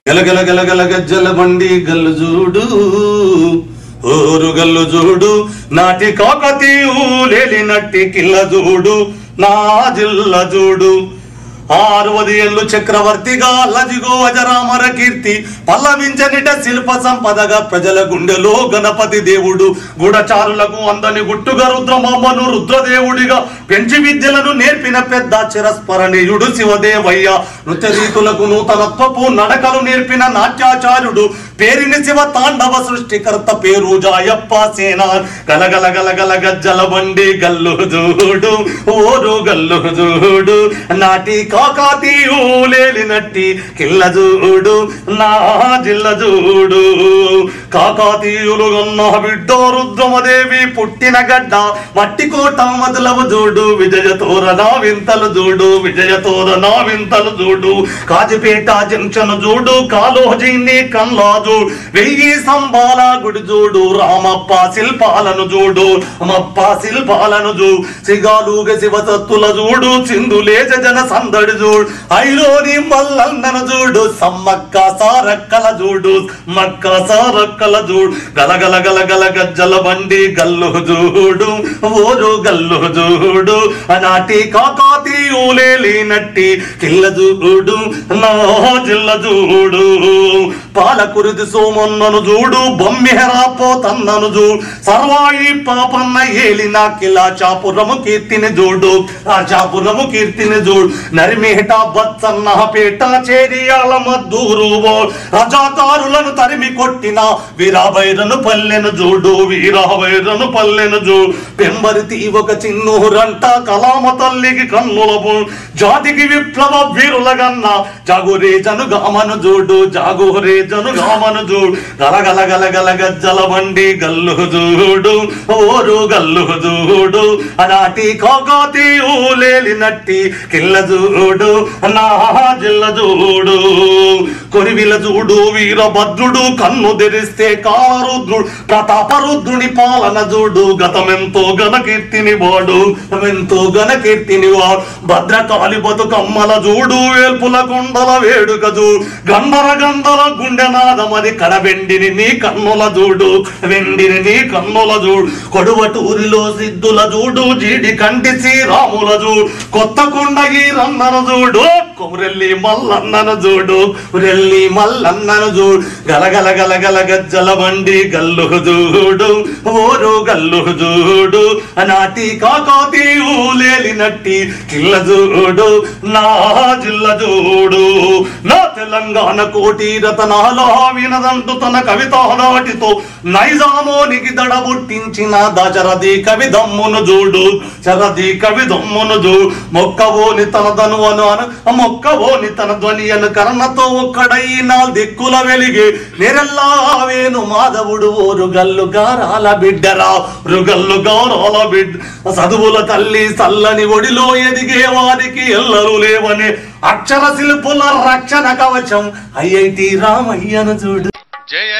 గలగల గలగల గజ్జల బండి గల్లు చూడు ఓరు గల్లు చూడు నాటి కాకతీయు లేలి నట్టి కిల్ల చూడు నా జిల్ల చూడు ఆరువది ఏళ్ళు చక్రవర్తిగా లజిగో అజరామర కీర్తి పల్లవించనిట శిల్ప సంపదగా ప్రజల గుండెలో గణపతి దేవుడు గూఢచారులకు అందని గుట్టుగా రుద్రమామను రుద్రదేవుడిగా పెంచి విద్యలను నేర్పిన పెద్ద చిరస్మరణీయుడు శివదేవయ్య నృత్య రీతులకు నూతనత్వపు నడకలు నేర్పిన నాట్యాచార్యుడు పేరిని శివ తాండవ సృష్టికర్త పేరు జాయప్ప సేనా గలగల గలగల గజ్జల బండి గల్లు చూడు ఓరు గల్లు చూడు నాటి కాకాతీయు లేలినట్టి కిల్ల చూడు నా జిల్ల చూడు కాకాతీయులు ఉన్న బిడ్డ రుద్రమదేవి పుట్టిన గడ్డ మట్టి కోట మొదలవు చూడు విజయ తోరణ వింతలు చూడు విజయ తోరణ వింతలు చూడు కాజిపేట జంక్షన్ చూడు కాలోజీని కన్లాజు వెయ్యి స్తంభాల గుడి చూడు రామప్ప శిల్పాలను చూడు మప్ప శిల్పాలను చూ సిగాలుగ శివసత్తుల చూడు చిందులేజ జన సందడి చూడు ఐలోని మల్లన్నను చూడు సమ్మక్క సారక్కల చూడు మక్క సారక్కల చూడు గలగల గలగల గజ్జల బండి గల్లు చూడు ఓరు గల్లు చూడు నాటి కాకాతి ఊలేలినట్టి కిల్ల చూడు నా జిల్ల చూడు పాలకురిది సోమన్నను చూడు బొమ్మెహరా పోతన్నను చూడు సర్వాయి పాపన్న ఏలిన కిలా చాపురము కీర్తిని చూడు ఆ చాపురము కీర్తిని చూడు నరిమేట బచ్చన్న పేట చేరియాల మద్దూరు ఓ రజాకారులను తరిమి కొట్టిన వీరాభైరను పల్లెను చూడు వీరాభైరను పల్లెను చూడు పెంబరితి ఒక చిన్నూరంట కలామ తల్లికి కన్నులపు జాతికి విప్లవ వీరులగన్న జాగురే జనుగామను చూడు జాగురే జనుగామను చూడు గలగల గలగల గజ్జల బండి గల్లు చూడు ఓరు గల్లు చూడు నాటి కాకాతి ఊలేలినట్టి కిల్ల చూడు నా జిల్ల చూడు కొరివిల చూడు వీరభద్రుడు కన్ను తెరిస్తే కారుద్రుడు ప్రతాపరుద్రుని పాలన చూడు గతమెంతో ఘనకీర్తిని వాడు ఎంతో ఘనకీర్తిని వాడు భద్రకాళి బతుకమ్మల చూడు వేల్పుల కొండల వేడుక చూడు గంధర గంధర గుండె నాదమది కడవెండిని నీ కన్నుల చూడు వెండిని నీ కన్నుల చూడు కొడువటూరిలో సిద్ధుల చూడు జీడి కంటి శ్రీరాముల చూడు కొత్త కొండ ఈ రన్నను చూడు కొమరెల్లి మల్లన్నను చూడు రెల్లి మల్లన్నను చూడు గలగల గలగల గజ్జల బండి గల్లు చూడు ఓరు గల్లు చూడు నాటి కాకాతి ఊలేలినట్టి కిల్ల చూడు నా జిల్ల చూడు నా తెలంగాణ కోటి రతనాల వినదంటు తన కవిత నాటితో నైజామోనికి దడబుట్టించిన దశరథి కవి దమ్మును చూడు చరది కవి దమ్మును చూడు మొక్కవోని తన ధనువను అను మొక్కవోని తన ధ్వని అను కర్ణతో ఒక్కడై నా దిక్కుల వెలిగి నిరెల్లావేను మాధవుడు ఓరు గల్లు గారాల బిడ్డరా రుగల్లు గారాల బిడ్డ చదువుల తల్లి చల్లని ఒడిలో ఎదిగే వారికి ఎల్లరు లేవని అక్షర శిల్పుల రక్షణ కవచం ఐఐటి రామయ్యను చూడు జయ